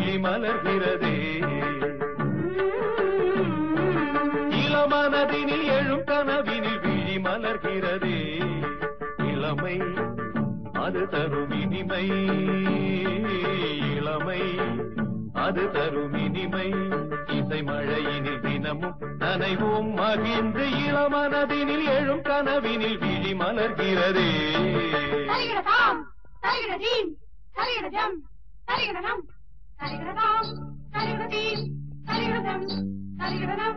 விழி மலர்கிறதே இளமனதினில் எழும் கனவினில் விழி மலர்கிறதே இளமை அது தரும் இனிமை இளமை அது தரும் இனிமை இசை மழையினில் தினமும் நனைவோம் மகிழ்ந்து இளமனதினில் எழும் கனவினில் விழி மலர்கிறதே தலிகிடதாம் தலிகிடதீம் தலிகிடஜம் தலிகிடனம் தலிகிடதாம் தலிகிடதீம் தலிகிடஜம் தலிகிடனம்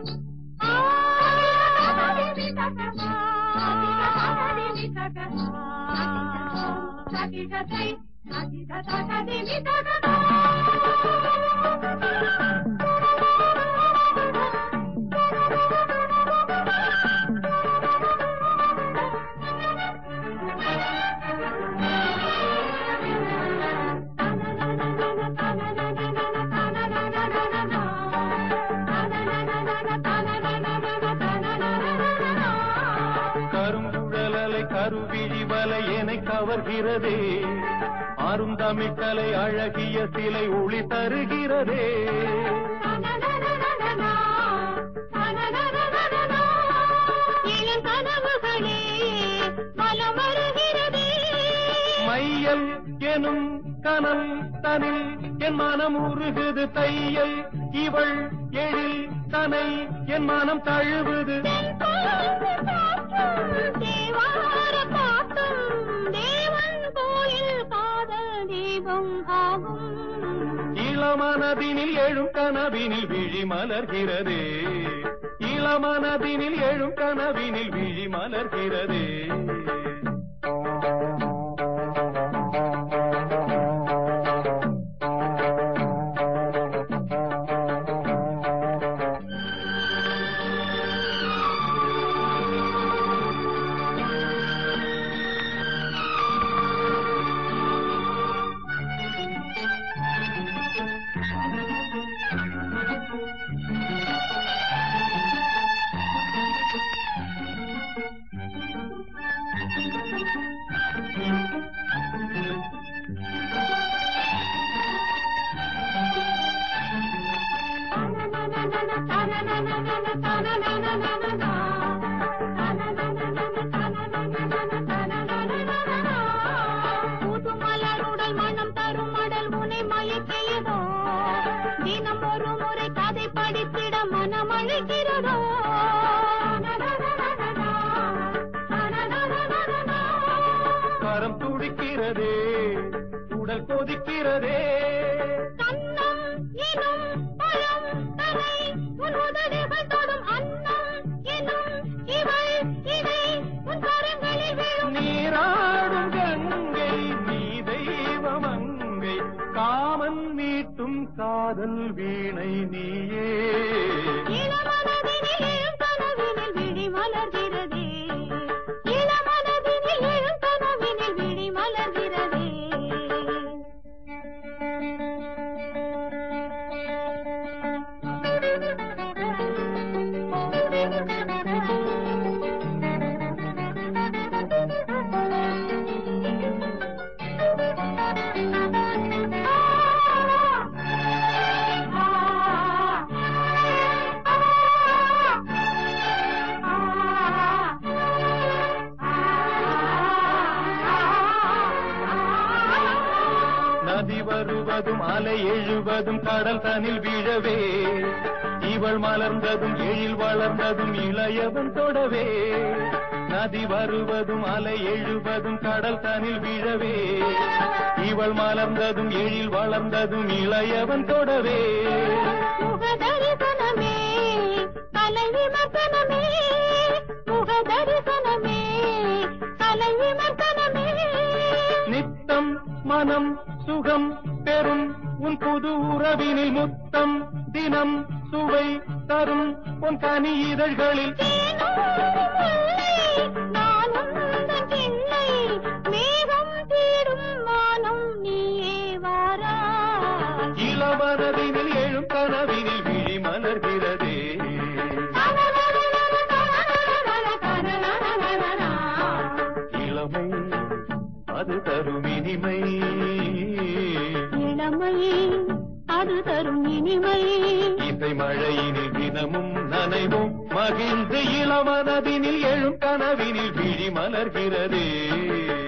கருங்குழலலை கருவிழி வலை என கவர்கிறதே ஆறும் தமிழ்கலை அழகிய சிலை ஒளி தருகிறதே கனவுகளே மலம் வருகிறதே மையல் எனும் கனல் தனில் என் மனம் உருகுது தையல் இவள் எழில் தனை என் மனம் தழுவுது தேவார பாட்டும் தேவன் கோயில் காதல் தீபம் ஆகும் இளமனதினில் எழும் கனவினில் விழி மலர்கிறதே இளமனதினில் எழும் கனவினில் விழி மலர்கிறதே புதுமலருடல் மனம் தரும் மடல் உனை மயக்கியதோ தினம் ஒரு முறை கதை படித்திட மனம் அழைக்கிறதோ கரம் துடிக்கிறதே உடல் கொதிக்கிறதே கண்ணம் எனும் பழம் தனை உன் உதடுகள் தொடும் அன்னம் எனும் இவள் இதை உன் கரங்களில் விழும் நீராடும் கங்கை நீ தெய்வமங்கை காமன் மீட்டும் காதல் வீணை நீயே இளமனதினில் எழும் கனவினில் விழி மலர்கிறதே இளமனதினில் எழும் கனவினில் விழி மலர்கிறதே நதி வருவதும் அலை எழுவதும் கடல் தனில் விழவே இவள் மலர்ந்ததும் எழில் வளர்ந்ததும் இளையவன் தொடவே நதி வருவதும் அலை எழுவதும் கடல் தனில் விழவே இவள் மலர்ந்ததும் எழில் வளர்ந்ததும் இளையவன் தொடவே முகதரிசனமே கலை விமர்சனமே முகதரிசனமே கலை விமர்சனமே நித்தம் மனம் சுகம் பெறும் உன் புது உறவினில் முத்தம் தினம் சுவை தரும் உன் கனி இதழ்களில் தேனோடு முல்லை, நானும் உந்தன் கிள்ளை, மேகம் தேடும் வானம் நீயே வாராய். இளமனதினில் எழும் கனவினில் விழி மலர்கிறதே இளமை அது தரும் இனிமை இளமையே அது தரும் இனிமை இசை மழையினில் தினமும் நனைவோம் மகிழ்ந்து இளமனதினில் எழும் கனவினில் விழி மலர்கிறதே